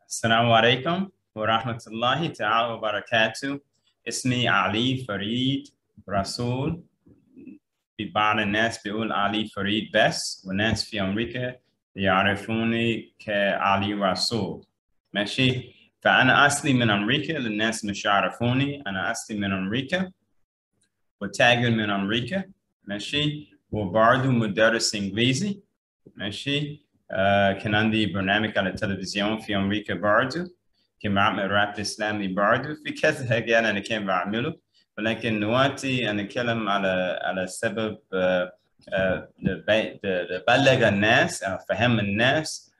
السلام عليكم ورحمة الله تعالى وبركاته اسمي علي فريد رسول بعض الناس بيقول علي فريد بس والناس في أمريكا يعرفوني كعلي رسول ماشي فأنا أصلي من أمريكا للناس مش يعرفوني أنا أصلي من أمريكا وتاجر من أمريكا ماشي وبرضه مدرس إنجليزي ماشي آه كان عندي برنامج على التلفزيون في أمريكا برضه كان بعمل راب إسلامي برضه في كذا حاجة أنا كان بعمله ولكن دلوقتي أنا أتكلم على على سبب آه آه بلغ الناس أفهم الناس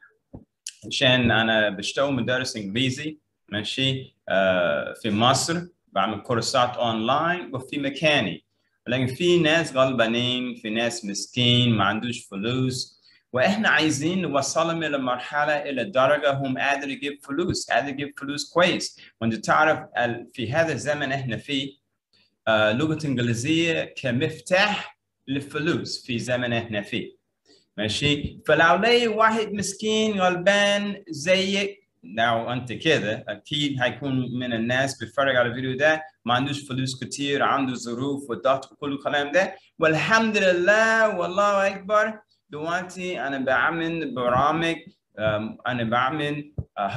عشان أنا بشتغل مدرس إنجليزي ماشي آه في مصر بعمل كورسات أونلاين وفي مكاني ولكن في ناس غلبانين في ناس مسكين ما عندوش فلوس واحنا عايزين نوصلهم الى مرحله الى درجه هم قادر يجيب فلوس قادر يجيب فلوس كويس وانت تعرف في هذا الزمن احنا فيه آه لغه انجليزيه كمفتاح للفلوس في زمن احنا فيه ماشي فلو لقي واحد مسكين غلبان زيك لو انت كده اكيد هيكون من الناس بيتفرج على الفيديو ده ما عندوش فلوس كتير عنده ظروف وضغط وكل الكلام ده والحمد لله والله اكبر دلوقتي انا بعمل برامج انا بعمل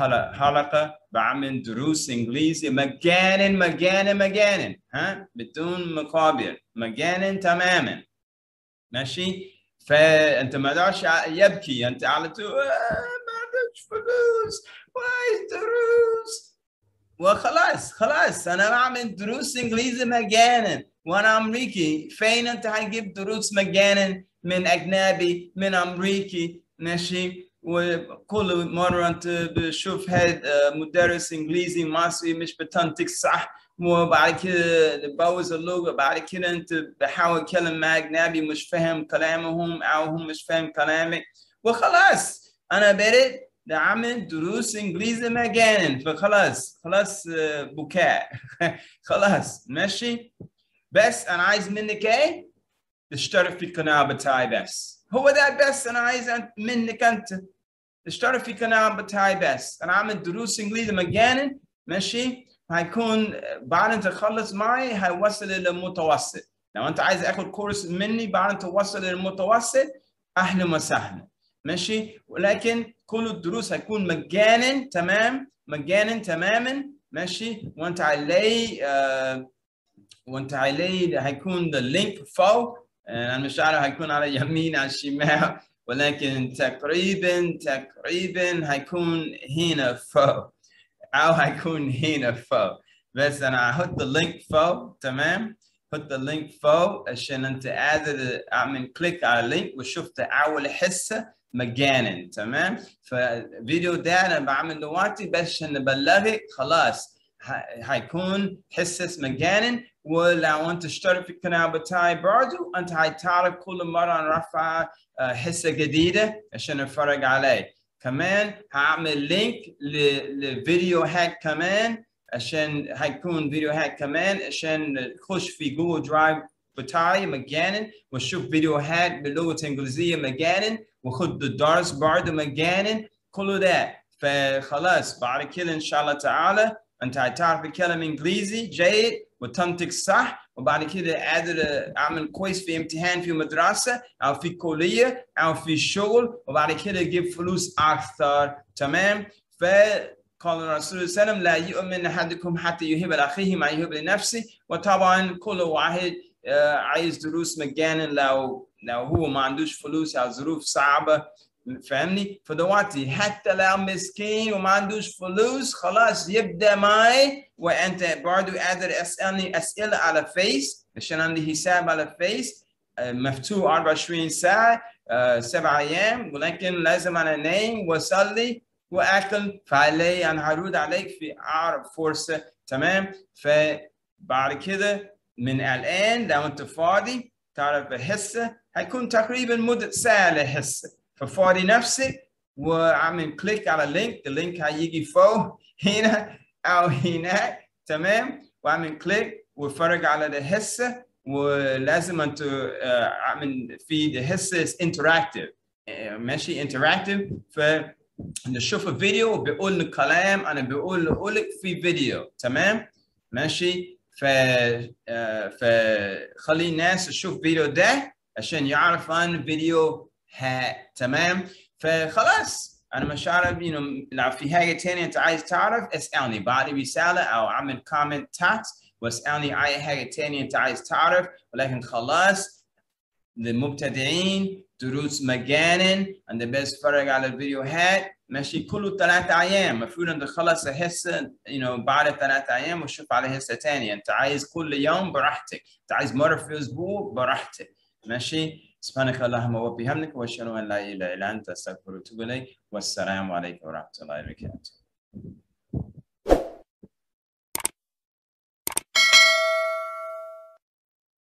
حلقه بعمل دروس انجليزي مجانا مجانا مجانا ها بدون مقابل مجانا تماما ماشي فانت ما تقدرش يبكي انت على طول ما عندكش فلوس وعايز دروس وخلاص خلاص انا بعمل دروس انجليزي مجانا وانا امريكي فين انت هتجيب دروس مجانا من اجنبي من امريكي ماشي وكل مره انت بشوف هذا مدرس انجليزي مصري مش بتنطق صح وبعد كده تبوظ اللغه بعد كده انت بحاول تكلم مع اجنبي مش فاهم كلامهم او هم مش فاهم كلامك وخلاص انا بدأت اعمل دروس انجليزي مجانا فخلاص خلاص بكاء خلاص ماشي بس انا عايز منك ايه تشترك في القناة بتاعي بس هو ده بس أنا عايز منك أنت تشترك في القناة بتاعي بس أنا عامل دروس إنجليزي مجانا ماشي هيكون بعد أنت تخلص معي هيوصل إلى المتوسط لو أنت عايز آخد كورس مني بعد أنت توصل إلى المتوسط أهلا وسهلا ماشي ولكن كل الدروس هيكون مجانا تمام مجانا تماما ماشي وأنت علي آه وأنت علي هيكون اللينك فوق انا مش عارف هيكون على اليمين على الشمال ولكن تقريبا تقريبا هيكون هنا فوق او هيكون هنا فوق بس انا هحط اللينك فوق تمام حط اللينك فوق عشان انت قادر اعمل كليك على اللينك وشفت اول حصه مجانا تمام فالفيديو ده انا بعمل دلوقتي بس عشان نبلغك خلاص هيكون حصص مجانا ولو انت تشترك في القناه بتاعي برضو انت هتعرف كل مره نرفع حصه جديده عشان نتفرج عليه كمان هعمل لينك لفيديوهات كمان عشان هيكون فيديوهات كمان عشان تخش في جوجل درايف بتاعي مجانا وتشوف فيديوهات باللغه الانجليزيه مجانا وخد الدرس برضه مجانا كل ده فخلاص بعد كده ان شاء الله تعالى انت هتعرف تتكلم انجليزي جيد وتنطق صح وبعد كده قادر اعمل كويس في امتحان في مدرسه او في كليه او في شغل وبعد كده اجيب فلوس اكثر تمام ف قال الرسول صلى الله عليه وسلم لا يؤمن احدكم حتى يهب لاخيه ما يهب لنفسه وطبعا كل واحد عايز دروس مجانا لو لو هو ما عندوش فلوس او ظروف صعبه فاهمني فدلوقتي حتى لو مسكين وما عندوش فلوس خلاص يبدا معي وانت برضو قادر اسالني اسئله على فيس عشان عندي حساب على فيس مفتوح 24 ساعه سبع ايام ولكن لازم انا انام واصلي واكل فعلي انا هرد عليك في اقرب فرصه تمام فبعد كده من الان لو انت فاضي تعرف الحصه هيكون تقريبا مده ساعه للحصه ففاضي نفسك واعمل كليك على اللينك اللينك هيجي فوق هنا او هناك تمام واعمل كليك وفرج على الحصه ولازم انت اعمل في الحصه انتراكتيف ماشي انتراكتيف ف نشوف الفيديو بيقول لك كلام انا بقول لك في فيديو تمام ماشي ف فخلي الناس تشوف فيديو ده عشان يعرف عن الفيديو ها تمام فخلاص انا مش عارف you لو في حاجه ثانيه انت عايز تعرف اسالني بعد رساله او اعمل كومنت تحت واسالني اي حاجه ثانيه انت عايز تعرف ولكن خلاص للمبتدئين دروس مجانا انت بس تتفرج على الفيديوهات ماشي كله ثلاثة ايام المفروض انت تخلص الحصه you know, بعد ثلاثة ايام وتشوف على حصه ثانيه انت عايز كل يوم براحتك انت عايز مره في الاسبوع براحتك ماشي سبحانك اللهم وبحمدك واشهد ان لا اله الا انت استغفرك واتوب اليك والسلام عليكم ورحمه الله وبركاته